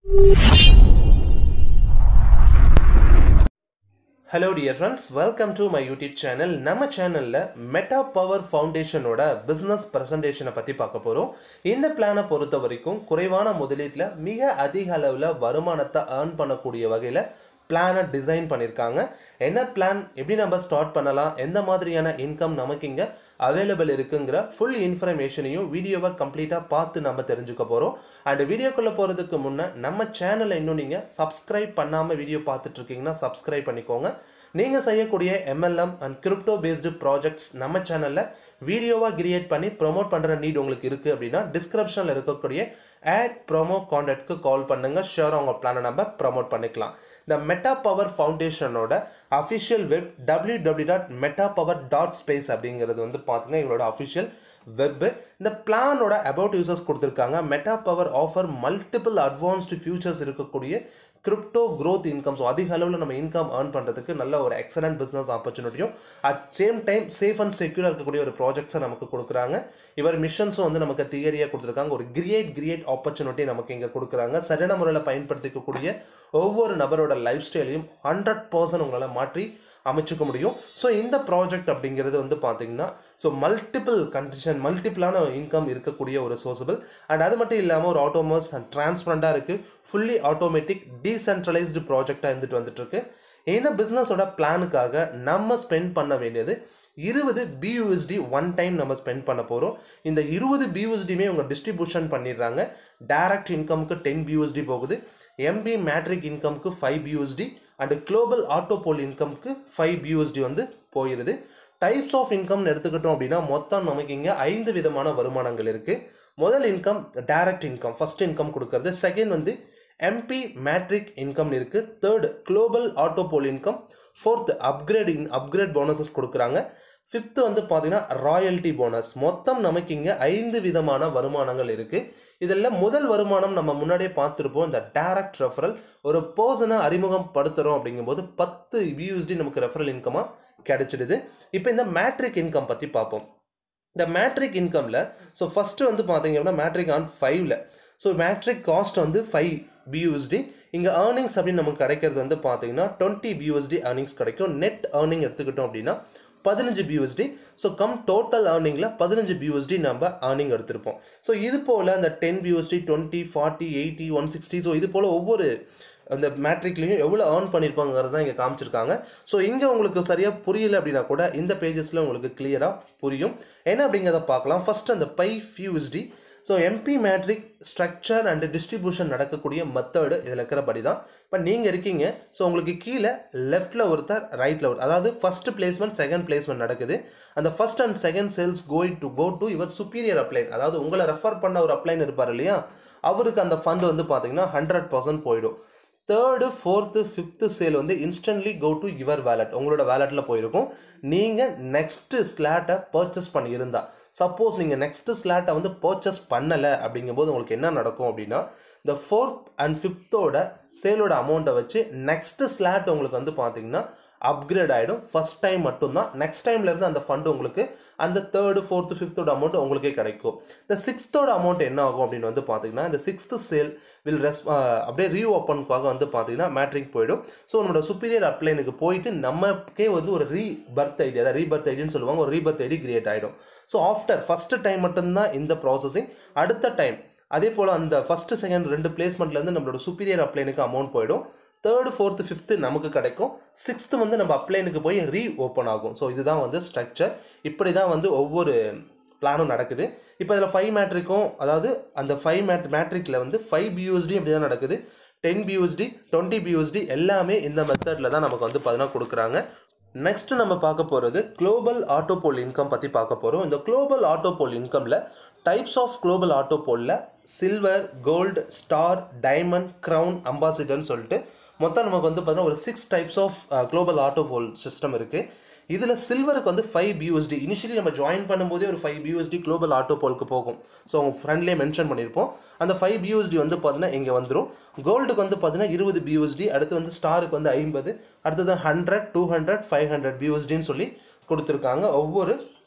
hello dear friends welcome to my YouTube channel நம்ம சேனலில் Meta Power ஃபவுண்டேஷனோட business ப்ரெசன்டேஷனை பற்றி பார்க்க போகிறோம் இந்த பிளானை பொறுத்த வரைக்கும் குறைவான முதலீட்டில் மிக அதிக அளவில் வருமானத்தை ஏர்ன் பண்ணக்கூடிய வகையில் பிளானை டிசைன் பண்ணியிருக்காங்க என்ன பிளான் எப்படி நம்ம ஸ்டார்ட் பண்ணலாம் எந்த மாதிரியான இன்கம் நமக்கு இங்கே அவைலபிள் இருக்குங்கிற ஃபுல் இன்ஃபர்மேஷனையும் வீடியோவை கம்ப்ளீட்டாக பார்த்து நம்ம தெரிஞ்சுக்க போகிறோம் அண்ட் வீடியோக்குள்ளே போகிறதுக்கு முன்னே நம்ம சேனலை இன்னும் நீங்கள் சப்ஸ்கிரைப் பண்ணாமல் வீடியோ பார்த்துட்டு இருக்கீங்கன்னா சப்ஸ்கிரைப் பண்ணிக்கோங்க நீங்கள் செய்யக்கூடிய MLM and crypto based projects நம்ம சேனலில் வீடியோவாக கிரியேட் பண்ணி ப்ரோமோட் பண்ணுற நீட் உங்களுக்கு இருக்குது அப்படின்னா டிஸ்கிரிப்ஷனில் இருக்கக்கூடிய ஆட் ப்ரோமோ கான்டாக்ட்க்கு கால் பண்ணுங்கள் ஷியோர் அவங்க பிளானை நம்ம ப்ரோமோட் பண்ணிக்கலாம் இந்த மெட்டா பவர் ஃபவுண்டேஷனோட official web W W dot meta power dot space அப்படிங்கிறது வந்து பார்த்தீங்கன்னா இவங்களோட அஃபிஷியல் வெப்பு இந்த பிளானோட அபவுட் யூசர்ஸ் கொடுத்துருக்காங்க Meta Power offer multiple advanced futures இருக்கக்கூடிய கிரிப்டோ க்ரோத் இன்கம் ஸோ அதிக அளவில் நம்ம இன்கம் ஏர்ன் பண்ணுறதுக்கு நல்ல ஒரு எக்ஸலண்ட் பிஸ்னஸ் ஆப்பர்ச்சுனிட்டியும் at same time safe and செக்யூராக இருக்கக்கூடிய ஒரு ப்ராஜெக்ட்ஸை நமக்கு கொடுக்குறாங்க இவர் மிஷன்ஸும் வந்து நமக்கு தியரியாக கொடுத்துருக்காங்க ஒரு கிரியேட் கிரியேட் ஆப்பர்ச்சுனிட்டி நமக்கு இங்கே கொடுக்குறாங்க சரியான முறையில் பயன்படுத்திக்கக்கூடிய ஒவ்வொரு நபரோட லைஃப் ஸ்டைலையும் ஹண்ட்ரட் பர்சன்ட் உங்களால் மாற்றி அமைச்சுக்க முடியும் ஸோ இந்த ப்ராஜெக்ட் அப்படிங்கிறது வந்து பார்த்தீங்கன்னா ஸோ மல்டிபிள் கண்டிஷன் மல்டிபிளான இன்கம் இருக்கக்கூடிய ஒரு சோர்சபிள் அண்ட் அது மட்டும் இல்லாமல் ஒரு ஆட்டோமஸ் அண்ட் டிரான்ஸ்பரண்டாக இருக்குது ஃபுல்லி ஆட்டோமேட்டிக் டீசென்ட்ரலைஸ்டு ப்ராஜெக்டாக இருந்துட்டு வந்துட்டுருக்கு இந்த பிஸ்னஸோட பிளானுக்காக நம்ம ஸ்பெண்ட் பண்ண வேண்டியது இருபது பியூஎஸ்டி ஒன் டைம் நம்ம ஸ்பெண்ட் பண்ண போகிறோம் இந்த இருபது பியூஎஸ்டியுமே உங்க டிஸ்ட்ரிபியூஷன் பண்ணிடுறாங்க டைரக்ட் இன்கம்க்கு டென் பியூஎஸ்டி போகுது எம்பி மேட்ரிக் இன்கம்க்கு five BUSD and global autopool இன்கம்க்கு ஃபைவ் பியூஎஸ்டி வந்து போயிடுது டைப்ஸ் ஆஃப் இன்கம்னு எடுத்துக்கிட்டோம் அப்படின்னா மொத்தம் நமக்கு இங்கே ஐந்து விதமான வருமானங்கள் இருக்குது முதல் income direct income first income கொடுக்கறது செகண்ட் வந்து எம்பி மேட்ரிக் இன்கம் இருக்குது third global autopool income fourth upgrade in upgrade bonuses கொடுக்குறாங்க ஃபிஃப்த்து வந்து பார்த்தீங்கன்னா ராயல்ட்டி போனஸ் மொத்தம் நமக்கு இங்கே ஐந்து விதமான வருமானங்கள் இருக்குது இதில் முதல் வருமானம் நம்ம முன்னாடியே பார்த்துருப்போம் இந்த டைரக்ட் ரெஃபரல் ஒரு பர்சனை அறிமுகம் படுத்துகிறோம் அப்படிங்கும்போது பத்து வியூஎஸ்டி நமக்கு ரெஃபரல் இன்கமாக கிடைச்சிடுது இப்போ இந்த மேட்ரிக் இன்கம் பற்றி பார்ப்போம் இந்த மேட்ரிக் இன்கமில் ஸோ ஃபஸ்ட்டு வந்து பார்த்தீங்க அப்படின்னா மேட்ரிக் ஆன் ஃபைவ்ல ஸோ மேட்ரிக் காஸ்ட் வந்து ஃபைவ் பியூஎஸ்டி இங்கே ஏர்னிங்ஸ் அப்படின்னு நமக்கு கிடைக்கிறது வந்து பார்த்தீங்கன்னா டுவெண்ட்டி பியூஎஸ்டி ஏர்னிங்ஸ் கிடைக்கும் நெட் ஏர்னிங் எடுத்துக்கிட்டோம் அப்படின்னா பதினஞ்சு பியூஎஸ்டி ஸோ கம் டோட்டல் ஏர்னிங்கில் பதினஞ்சு பியூஎஸ்டி நம்ம ஏர்னிங் எடுத்திருப்போம் ஸோ இது போல் அந்த ten BUSD twenty forty eighty one sixty so இது போல் ஒவ்வொரு அந்த மேட்ரிக்லையும் எவ்வளோ ஏர்ன் பண்ணியிருப்பாங்கிறது தான் இங்கே காமிச்சிருக்காங்க ஸோ இங்கே உங்களுக்கு சரியாக புரியல அப்படின்னா கூட இந்த பேஜஸில் உங்களுக்கு கிளியராக புரியும் என்ன அப்படிங்கிறத பார்க்கலாம் ஃபஸ்ட் அந்த பை BUSD so MB matrix structure and distribution நடக்கக்கூடிய மெத்தடு இதில் இருக்கிறபடி தான் இப்போ நீங்கள் இருக்கீங்க ஸோ உங்களுக்கு கீழே லெஃப்ட்டில் ஒருத்தர் ரைட்டில் ஒரு அதாவது ஃபஸ்ட்டு பிளேஸ்மெண்ட் செகண்ட் பிளேஸ்மெண்ட் நடக்குது அந்த first and second sales going to go to your superior upline அதாவது உங்களை ரெஃபர் பண்ண ஒரு அப்ளைன் இருப்பார் இல்லையா அவருக்கு அந்த ஃபண்ட் வந்து பார்த்தீங்கன்னா ஹண்ட்ரட் பர்சன்ட் போயிடும் தேர்டு ஃபோர்த்து ஃபிஃப்த்து சேல் வந்து instantly go to your wallet உங்களோட வேலட்டில் போயிருக்கும் நீங்கள் நெக்ஸ்ட்டு ஸ்லாட்டை பர்ச்சேஸ் பண்ணியிருந்தா சப்போஸ் நீங்கள் நெக்ஸ்ட்டு ஸ்லாட்டை வந்து பர்ச்சேஸ் பண்ணலை அப்படிங்கும்போது உங்களுக்கு என்ன நடக்கும் அப்படின்னா இந்த ஃபோர்த் அண்ட் ஃபிஃப்த்தோட சேலோட அமௌண்ட்டை வச்சு நெக்ஸ்ட்டு ஸ்லாட் உங்களுக்கு வந்து பார்த்தீங்கன்னா அப்கிரேட் ஆகிடும் ஃபஸ்ட் டைம் மட்டும்தான் நெக்ஸ்ட் டைம்லேருந்து அந்த ஃபண்டு உங்களுக்கு அந்த தேர்டு ஃபோர்த்து ஃபிஃப்த்தோட அமௌண்ட் உங்களுக்கே கிடைக்கும் இந்த சிக்ஸ்த்தோட அமௌண்ட் என்ன ஆகும் அப்படின்னு வந்து பார்த்தீங்கன்னா இந்த சிக்ஸ்த்து சேல் வில் ரெஸ் அப்படியே ரீ ஓப்பனுக்காக வந்து பார்த்தீங்கன்னா மேட்ரிக் போயிடும் ஸோ நம்மளோட சுப்பீரியர் அப்ளைனுக்கு போயிட்டு நமக்கே வந்து ஒரு ரீ பர்த் ஐடி அதாவது ரீபர்த் ஐடின்னு சொல்லுவாங்க ஒரு ரீபர்த் ஐடி கிரியேட் ஆகிடும் ஸோ ஆஃப்டர் ஃபஸ்ட்டு டைம் மட்டும்தான் இந்த ப்ராசஸிங் அடுத்த டைம் அதே போல் அந்த ஃபஸ்ட்டு செகண்ட் ரெண்டு பிளேஸ்மெண்ட்லேருந்து நம்மளோட சுப்பீரியர் அப்ளைனுக்கு அமௌண்ட் போயிடும் தேர்டு ஃபோர்த்து ஃபிஃப்த்து நமக்கு கிடைக்கும் சிக்ஸ்த்து வந்து நம்ம அப்ளைனுக்கு போய் ரீ ஓப்பன் ஆகும் ஸோ இதுதான் வந்து ஸ்ட்ரக்சர் இப்படி தான் வந்து ஒவ்வொரு பிளானும் நடக்குது இப்போ இதில் ஃபைவ் மேட்ரிக்கும் அதாவது அந்த ஃபைவ் மேட் மேட்ரிக்கில் வந்து ஃபைவ் பியூஎஸ்டி அப்படி தான் நடக்குது டென் பியூஎஸ்டி டுவெண்ட்டி பியூஎஸ்டி எல்லாமே இந்த மெத்தடில் தான் நமக்கு வந்து பார்த்தீங்கன்னா கொடுக்குறாங்க நெக்ஸ்ட் நம்ம பார்க்க போகிறது குளோபல் ஆட்டோபோல் இன்கம் பற்றி பார்க்க போகிறோம் இந்த குளோபல் ஆட்டோபோல் இன்கமில் டைப்ஸ் ஆஃப் குளோபல் ஆட்டோபோலில் silver gold star diamond crown அம்பாசிடர்னு சொல்லிட்டு மொத்தம் நமக்கு வந்து பார்த்தீங்கன்னா ஒரு six types of global autopool system இருக்குது இதில் சில்வருக்கு வந்து ஃபைவ் பியூஎஸ்டி இனிஷியலி நம்ம ஜாயின் பண்ணும்போதே ஒரு ஃபைவ் பியூஎஸ்டி குளோபல் ஆட்டோபோலுக்கு போகும் ஸோ அவங்க ஃப்ரெண்ட்லேயே மென்ஷன் பண்ணியிருப்போம் அந்த ஃபைவ் பியூஎஸ்டி வந்து பார்த்தீங்கன்னா இங்கே வந்துடும் கோல்டுக்கு வந்து பார்த்தீங்கன்னா இருபது பியூஎஸ்டி அடுத்து வந்து ஸ்டாருக்கு வந்து ஐம்பது அடுத்தது hundred two hundred five hundred பியூஎஸ்டின்னு சொல்லி கொடுத்துருக்காங்க ஒவ்வொரு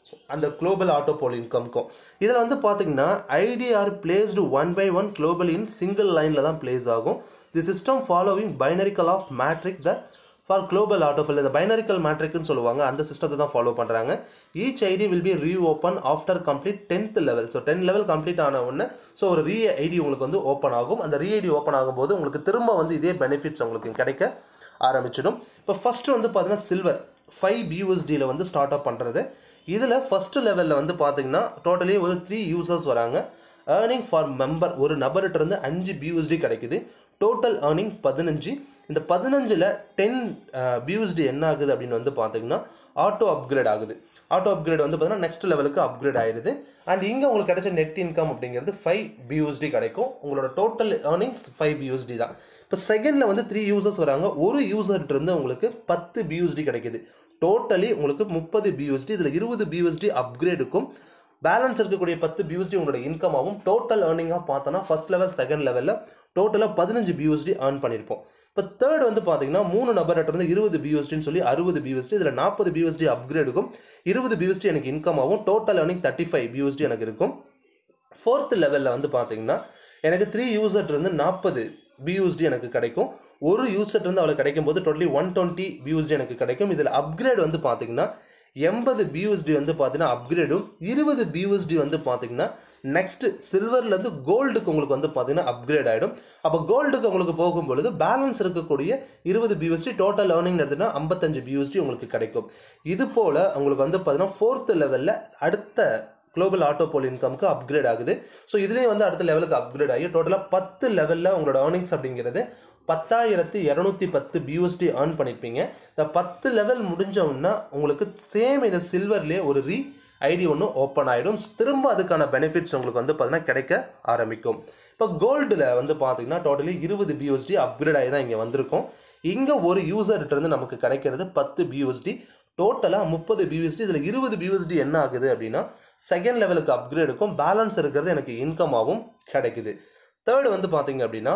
அந்த குளோபல் ஆட்டோ போல் இன்கம்க்கும் இதில் வந்து பார்த்தீங்கன்னா ID are placed one by one global in single லைனில் தான் பிளேஸ் ஆகும் தி சிஸ்டம் ஃபாலோவிங் பைனரிக்கல் of matrix the for global autofill இந்த பைனரிக்கல் மேட்ரிக்னு சொல்லுவாங்க அந்த சிஸ்டத்தை தான் ஃபாலோ பண்ணுறாங்க each ID will be reopen after complete tenth level so ten level complete ஆன உடனே ஸோ ஒரு ரீ ஐடி உங்களுக்கு வந்து ஓப்பன் ஆகும் அந்த ரீ ஐடி ஓப்பன் ஆகும்போது உங்களுக்கு திரும்ப வந்து இதே பெனிஃபிட்ஸ் உங்களுக்கு கிடைக்க ஆரம்பிச்சிடும் இப்போ ஃபஸ்ட்டு வந்து பார்த்தீங்கன்னா சில்வர் ஃபைவ் பியூஎஸ்டியில் வந்து ஸ்டார்ட் அப் பண்ணுறது இதில் ஃபஸ்ட்டு லெவலில் வந்து பார்த்தீங்கன்னா டோட்டலி ஒரு த்ரீ யூசர்ஸ் வராங்க ஏர்னிங் ஃபார் மெம்பர் ஒரு நபர்கிட்ட இருந்து அஞ்சு பியூஎஸ்டி கிடைக்குது டோட்டல் ஏர்னிங் பதினஞ்சு இந்த பதினஞ்சில் டென் பியூஎஸ்டி என்ன ஆகுது அப்படின்னு வந்து பார்த்தீங்கன்னா ஆட்டோ அப்கிரேட் ஆகுது ஆட்டோ அப்கிரேட் வந்து பார்த்தீங்கன்னா நெக்ஸ்ட் லெவலுக்கு அப்கிரேட் ஆயிடுது அண்ட் இங்கே உங்களுக்கு கிடைச்ச நெட் இன்கம் அப்படிங்கிறது ஃபைவ் பியூஎஸ்டி கிடைக்கும் உங்களோட டோட்டல் ஏர்னிங்ஸ் ஃபைவ் பியூஎஸ்டி தான் இப்போ செகண்டில் வந்து த்ரீ யூசர்ஸ் வராங்க ஒரு யூசர்கிட்ட இருந்து உங்களுக்கு பத்து பியூஎஸ்டி கிடைக்குது டோட்டலி உங்களுக்கு முப்பது பியூஎஸ்டி இதில் இருபது பியூஎஸ்டி அப்கிரேடுக்கும் பேலன்ஸ் இருக்கக்கூடிய பத்து பியூஎஸ்டி உங்களோட இன்கம் ஆகும் டோட்டல் ஏர்னிங்காக பார்த்தோன்னா ஃபர்ஸ்ட் லெவல் செகண்ட் லெவலில் டோட்டலாக பதினஞ்சு பியூஎஸ்டி ஏர்ன் பண்ணியிருப்போம் இப்போ தேர்ட் வந்து பார்த்தீங்கன்னா மூணு நபர்கிட்ட இருந்து இருபது பியூஎஸ்டின்னு சொல்லி அறுபது பியூஎஸ்டி இதில் நாற்பது பியூஎஸ்டி அப்கிரேடுக்கும் இருபது பியூஎஸ்டி எனக்கு இன்கம் ஆகும் total earning thirty five BUSD எனக்கு இருக்கும் ஃபோர்த் லெவலில் வந்து பார்த்தீங்கன்னா எனக்கு த்ரீ யூசர்ட் இருந்து நாற்பது பியூஎஸ்டி எனக்கு கிடைக்கும் ஒரு யூசர்ட் இருந்து அவளுக்கு கிடைக்கும் போது டோட்டலி ஒன் டுவெண்ட்டி பியூஎஸ்டி எனக்கு கிடைக்கும் இதில் அப்கிரேட் வந்து பார்த்தீங்கன்னா எண்பது பியூஎஸ்டி வந்து பார்த்தீங்கன்னா அப்கிரேடும் இருபது பியூஎஸ்டி வந்து பார்த்தீங்கன்னா நெக்ஸ்ட் சில்வர்லேருந்து கோல்டுக்கு உங்களுக்கு வந்து பார்த்தீங்கன்னா அப்கிரேட் ஆகிடும் அப்போ கோல்டுக்கு உங்களுக்கு போகும்பொழுது பேலன்ஸ் இருக்கக்கூடிய இருபது பியூஎஸ்டி டோட்டல் ஏர்னிங் எடுத்துனா ஐம்பத்தஞ்சு பியூஎஸ்டி உங்களுக்கு கிடைக்கும் இது போல் உங்களுக்கு வந்து பார்த்தீங்கன்னா ஃபோர்த்து லெவலில் அடுத்த குளோபல் ஆட்டோ போல் இன்கம்க்கு அப்கிரேட் ஆகுது ஸோ இதுலேயே வந்து அடுத்த லெவலுக்கு அப்கிரேட் ஆகி டோட்டலாக பத்து லெவலில் உங்களோட ஏர்னிங்ஸ் அப்படிங்கிறது பத்தாயிரத்து இரநூத்தி பத்து பியூஎஸ்டி ஏர்ன் பண்ணியிருப்பீங்க இந்த பத்து லெவல் முடிஞ்சோம்னா உங்களுக்கு சேம் இந்த சில்வர்லேயே ஒரு ரீ ஐடி ஒன்று ஓப்பன் ஆகிடும் திரும்ப அதுக்கான பெனிஃபிட்ஸ் உங்களுக்கு வந்து பார்த்தீங்கன்னா கிடைக்க ஆரம்பிக்கும் இப்போ கோல்டில் வந்து பார்த்தீங்கன்னா டோட்டலி இருபது பியூஎஸ்டி அப்கிரேட் ஆகி தான் இங்கே வந்திருக்கும் இங்கே ஒரு யூசர்கிட்ட இருந்து நமக்கு கிடைக்கிறது பத்து பியூஎஸ்டி டோட்டலாக முப்பது பியூஎஸ்டி இதில் இருபது பியூஎஸ்டி என்ன ஆகுது அப்படின்னா செகண்ட் லெவலுக்கு அப்கிரேடுக்கும் பேலன்ஸ் இருக்கிறது எனக்கு இன்கமாகவும் கிடைக்குது தேர்டு வந்து பார்த்தீங்க அப்படின்னா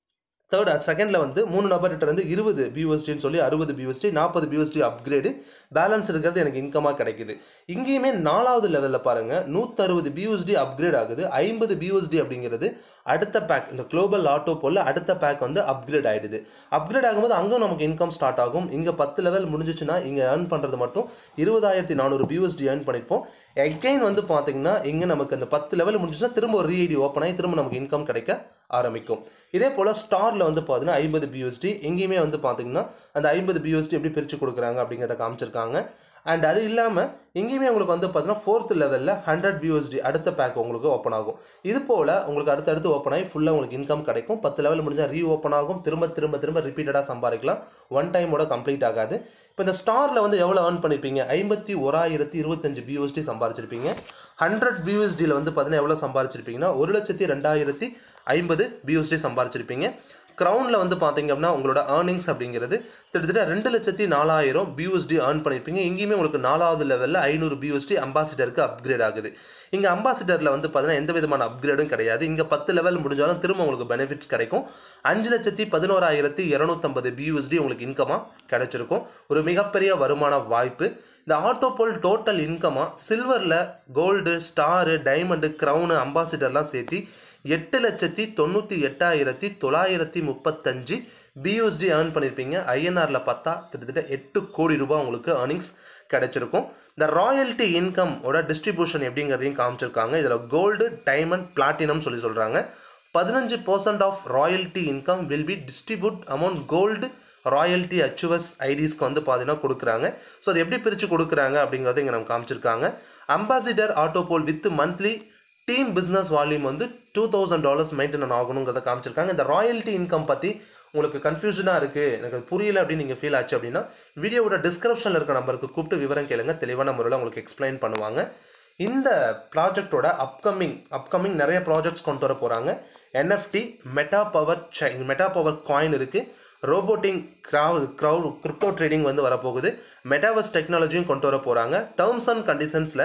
தேர்ட் செகண்டில் வந்து மூணு நபர்கிட்ட இருந்து இருபது பியூஎஸ்டின்னு சொல்லி அறுபது பியூஎஸ்டி நாற்பது பியூஎஸ்டி அப்கிரேடு பேலன்ஸ் இருக்கிறது எனக்கு இன்கமாக கிடைக்குது இங்கேயுமே நாலாவது லெவலில் பாருங்கள் நூற்றறுபது பியூஎஸ்டி அப்கிரேட் ஆகுது ஐம்பது பியூஎஸ்டி அப்படிங்கிறது அடுத்த பேக் இந்த குளோபல் ஆட்டோ போல் அடுத்த பேக் வந்து அப்கிரேட் ஆகிடுது அப்கிரேட் ஆகும்போது அங்கே நமக்கு இன்கம் ஸ்டார்ட் ஆகும் இங்கே பத்து லெவல் முடிஞ்சிச்சுன்னா இங்கே ஏர்ன் பண்ணுறது மட்டும் இருபதாயிரத்தி நானூறு பியூஎஸ்டி ஏர்ன் பண்ணியிருப்போம் எகைன் வந்து பார்த்தீங்கன்னா இங்கே நமக்கு அந்த பத்து லெவல் முடிஞ்சுச்சுன்னா திரும்ப ஒரு ரீஐடி ஓப்பன் ஆகி திரும்ப நமக்கு இன்கம் கிடைக்க ஆரம்பிக்கும் இதே போல் ஸ்டாரில் வந்து பார்த்தீங்கன்னா ஐம்பது பியூஎஸ்டி எங்கேயுமே வந்து பார்த்தீங்கன்னா அந்த ஐம்பது பியூஎஸ்டி எப்படி பிரித்து கொடுக்குறாங்க அப்படிங்கிறத காமிச்சிருக்காங்க அண்ட் அது இல்லாமல் எங்கேயுமே உங்களுக்கு வந்து பார்த்தீங்கன்னா ஃபோர்த் லெவலில் ஹண்ட்ரட் பியூஎஸ்டி அடுத்த பேக் உங்களுக்கு ஓப்பன் ஆகும் இது போல் உங்களுக்கு அடுத்தடுத்து ஓப்பன் ஆகி ஃபுல்லாக உங்களுக்கு இன்கம் கிடைக்கும் பத்து லெவல் முடிஞ்சால் ரீ ஓப்பன் ஆகும் திரும்ப திரும்ப திரும்ப ரிப்பீட்டடாக சம்பாதிக்கலாம் ஒன் டைமோட கம்ப்ளீட் ஆகாது இப்போ இந்த ஸ்டாரில் வந்து எவ்வளோ ஏர்ன் பண்ணியிருப்பீங்க ஐம்பத்தி ஓராயிரத்தி இருபத்தஞ்சு பியூஎஸ்டி சம்பாரிச்சிருப்பீங்க ஹண்ட்ரட் பியூஎஸ்டியில் வந்து பார்த்தீங்கன்னா எவ்வளோ சம்பாரிச்சிருப்பீங்கன்னா ஒரு லட்சத்தி ரெண்டாயிரத்தி ஐம்பது பியூஎஸ்டி சம்பாரிச்சிருப்பீங்க க்ரௌனில் வந்து பார்த்தீங்க அப்படின்னா உங்களோட ஏர்னிங்ஸ் அப்படிங்கிறது கிட்டத்தட்ட ரெண்டு லட்சத்தி நாலாயிரம் பியூஎஸ்டி ஏர்ன் பண்ணியிருப்பீங்க இங்கேயுமே உங்களுக்கு நாலாவது லெவலில் ஐநூறு பியூஎஸ்டி அம்பாசிடருக்கு அப்கிரேட் ஆகுது இங்கே அம்பாசிடரில் வந்து பார்த்தீங்கன்னா எந்த விதமான அப்கிரேடும் கிடையாது இங்கே பத்து லெவல் முடிஞ்சாலும் திரும்ப உங்களுக்கு பெனிஃபிட்ஸ் கிடைக்கும் அஞ்சு லட்சத்தி பதினோராயிரத்தி இரநூத்தம்பது பியூஎஸ்டி உங்களுக்கு இன்கமாக கிடைச்சிருக்கும் ஒரு மிகப்பெரிய வருமான வாய்ப்பு இந்த ஆட்டோபோல் டோட்டல் இன்கமாக சில்வரில் கோல்டு ஸ்டாரு டைமண்டு க்ரௌனு அம்பாசிடர்லாம் சேர்த்து எட்டு லட்சத்தி தொண்ணூற்றி எட்டாயிரத்தி தொள்ளாயிரத்தி முப்பத்தஞ்சு பியூஎஸ்டி ஏர்ன் பண்ணியிருப்பீங்க ஐஎன்ஆரில் பார்த்தா கிட்டத்தட்ட எட்டு கோடி ரூபாய் உங்களுக்கு ஏர்னிங்ஸ் கிடைச்சிருக்கும் இந்த ராயல்ட்டி இன்கம் ஓட டிஸ்ட்ரிபியூஷன் எப்படிங்கிறதையும் காமிச்சிருக்காங்க இதில் கோல்டு டைமண்ட் பிளாட்டினம் சொல்லி சொல்கிறாங்க பதினஞ்சு percent of royalty income will be distribute amount gold royalty அச்சுவஸ் ஐடிஸ்க்கு வந்து பார்த்தீங்கன்னா கொடுக்குறாங்க ஸோ அது எப்படி பிரித்து கொடுக்குறாங்க அப்படிங்கிறத இங்கே நம்ம காமிச்சிருக்காங்க ambassador autopool with monthly team business volume வந்து டூ தௌசண்ட் டாலர்ஸ் மெயின்டைன் ஆகணுங்கிறத காமிச்சிருக்காங்க இந்த ராயல்ட்டி இன்கம் பற்றி உங்களுக்கு கன்ஃபியூஷனாக இருக்குது எனக்கு அது புரியல அப்படின்னு நீங்கள் ஃபீல் ஆச்சு அப்படின்னா வீடியோவோட டிஸ்கிரிப்ஷனில் இருக்க நம்பருக்கு கூப்பிட்டு விவரம் கேளுங்க தெளிவான முறையில் உங்களுக்கு எக்ஸ்பிளைன் பண்ணுவாங்க இந்த ப்ராஜெக்டோட அப்கமிங் அப்கமிங் நிறைய ப்ராஜெக்ட்ஸ் கொண்டு வர போகிறாங்க NFT meta power chain meta power coin இருக்குது ரோபோட்டிங் க்ராவ் க்ரௌட் கிரிப்டோ ட்ரேடிங் வந்து வரப்போகுது மெட்டாவர்ஸ் டெக்னாலஜியும் கொண்டு வர போகிறாங்க டேர்ம்ஸ் அண்ட் கண்டிஷன்ஸில்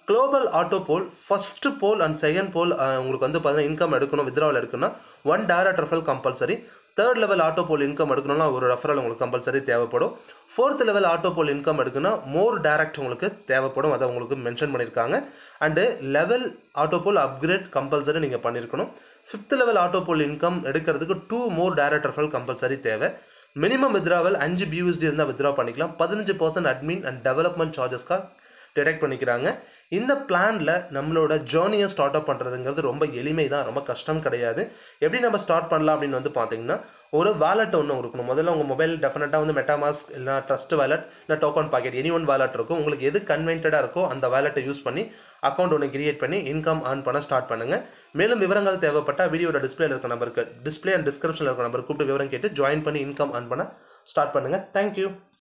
global auto pool first pool and second pool உங்களுக்கு வந்து பார்த்தீங்கன்னா இன்கம் எடுக்கணும் வித்ராவல் எடுக்கணும்னா one direct referral compulsory third level auto pool income எடுக்கணும்னா ஒரு ரெஃபரல் உங்களுக்கு கம்பல்சரி தேவைப்படும் fourth level auto pool income எடுக்கணும்னா மோர் டேரக்ட் உங்களுக்கு தேவைப்படும் அதை உங்களுக்கு மென்ஷன் பண்ணியிருக்காங்க and level auto pool upgrade compulsory நீங்கள் பண்ணியிருக்கணும் fifth level auto pool income எடுக்கிறதுக்கு two more direct referral compulsory தேவை மினிமம் வித்ராவல் அஞ்சு பியூஎஸ்டி இருந்தால் வித்ரா பண்ணிக்கலாம் பதினஞ்சு பர்சன்ட் அட்மின் அண்ட் டெவலப்மெண்ட் சார்ஜஸ்க்காக டிடெக்ட் பண்ணிக்கிறாங்க இந்த பிளானில் நம்மளோட ஜேர்னியை ஸ்டார்ட் அப் பண்ணுறதுங்கிறது ரொம்ப எளிமை தான் ரொம்ப கஷ்டம் கிடையாது எப்படி நம்ம ஸ்டார்ட் பண்ணலாம் அப்படின்னு வந்து பார்த்தீங்கன்னா ஒரு வேலெட் ஒன்று இருக்கணும் முதல்ல உங்கள் மொபைல் டெஃபினட்டாக வந்து மெட்டாமாஸ்க் இல்லை ட்ரஸ்ட் வேலட் இல்லை token pocket any one wallet இருக்கும் உங்களுக்கு எது கன்வென்டடாக இருக்கோ அந்த வேலெட்டை யூஸ் பண்ணி அக்கௌண்ட் ஒன்று கிரியேட் பண்ணி இன்கம் ஏர்ன் பண்ண ஸ்டார்ட் பண்ணுங்கள் மேலும் விவரங்கள் தேவைப்பட்டால் வீடியோட டிஸ்பிளேல இருக்க நம்பருக்கு டிஸ்பிளே அண்ட் டிஸ்கிரிப்ஷனில் இருக்க நம்பர் கூப்பிட்டு விவரம் கேட்டு ஜாயின் பண்ணி இன்கம் ஏர்ன் பண்ண ஸ்டார்ட் பண்ணுங்கள் தேங்க்யூ